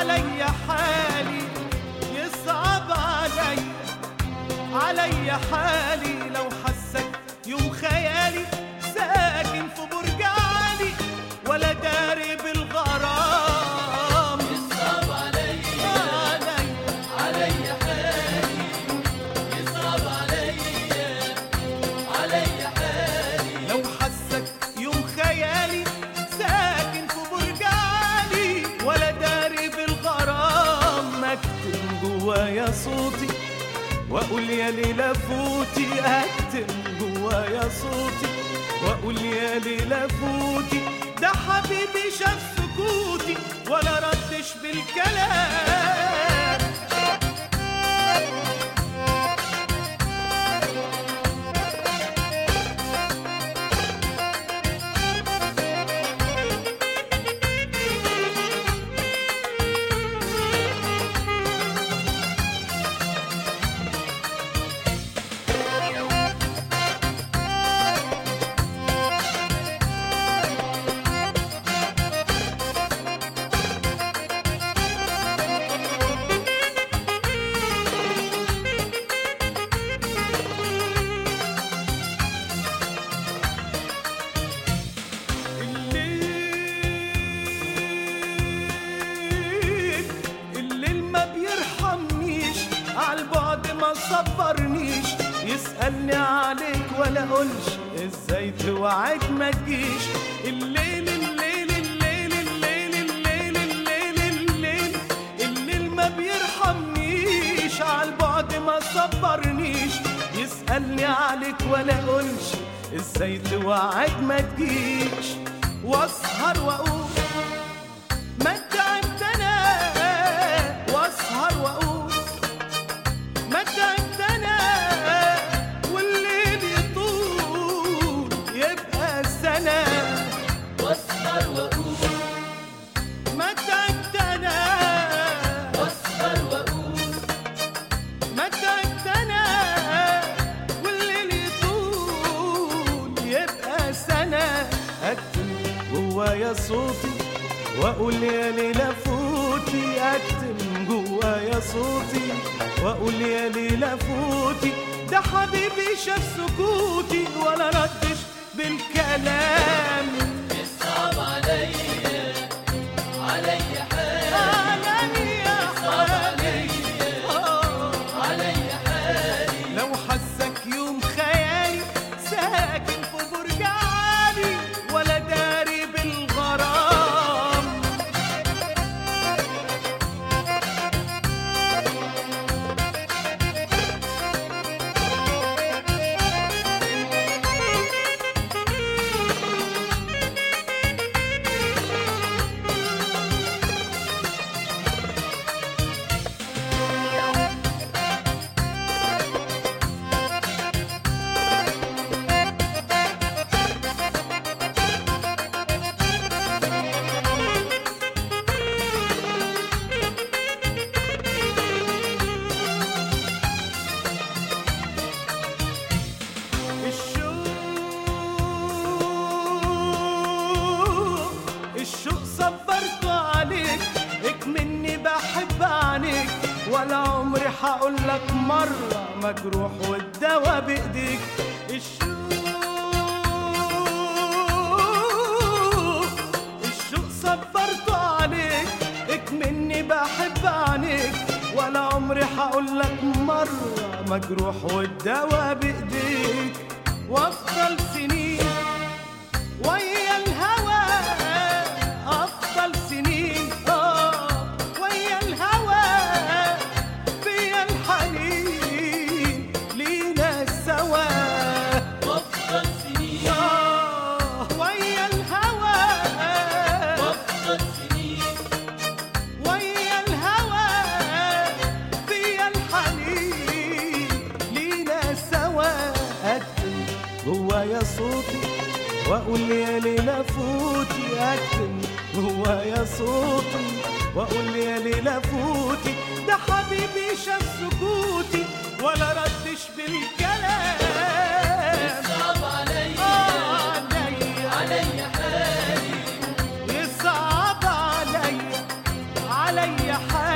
علي حالي يصعب علي علي حالي لو حسك يوم خيالي ساكن في برج عالي ولا داري بالغرام يصعب علي علي علي حالي يصعب علي علي حالي لو حسك يوم خيالي ساكن في برج عالي ولا داري بالغرام اكتم جوايا صوتي واقول يا ليلى فوتي اكتم جوايا صوتي واقول يا ليلى فوتي ده حبيبي شاف سكوتي ولا ردش بالكلام الليل الليل ما بيرحمنيش عالبعد ما صبرنيش يسألني عليك ولا اقولش ازاي توعد ما تجيش الليل الليل الليل الليل الليل الليل الليل الليل ما بيرحمنيش عالبعد ما صبرنيش يسألني عليك ولا اقولش ازاي توعد ما تجيش واسهر واقول ما تعبت انا واسهر واقول ما تعبت انا والليل يطول يبقى سنه واسهر واقول ما تعبت انا واسهر واقول ما تعبت انا والليل يطول يبقى سنة أكتم جوايا صوتي وأقول يا ليلى فوتي أكتم جوايا صوتي وأقول يا ليلى فوتي ده حبيبي شاف سكوتي ولا ردش بالكلام يصعب علي علي حالي علي يا يصعب حالي علي آه علي حالي لو حسك يوم خيالي ساكن في برج عالي ولا داري بالغرام الشوق الشوق صبرته عليك اكمني بحب عنيك ولا عمري هقول لك مرة مجروح والدوا بإيديك الشوق الشوق صبرته عليك اكمني بحب عنيك ولا عمري هقول لك مرة مجروح والدوا بإيديك وافضل سنين ويا الهوى افضل سنين اه ويا الهوى فيا الحنين لينا سوا وافضل سنين آه ويا الهوى وافضل سنين ويا الهوى فيا الحنين لينا سوا أكتم جوايا صوتي وأقول يا ليلى فوتي أكتم جوايا صوتي وأقول يا ليلى فوتي ده حبيبي شاف سكوتي ولا ردش بالكلام يصعب علي عليا علي حالي يصعب عليا علي حالي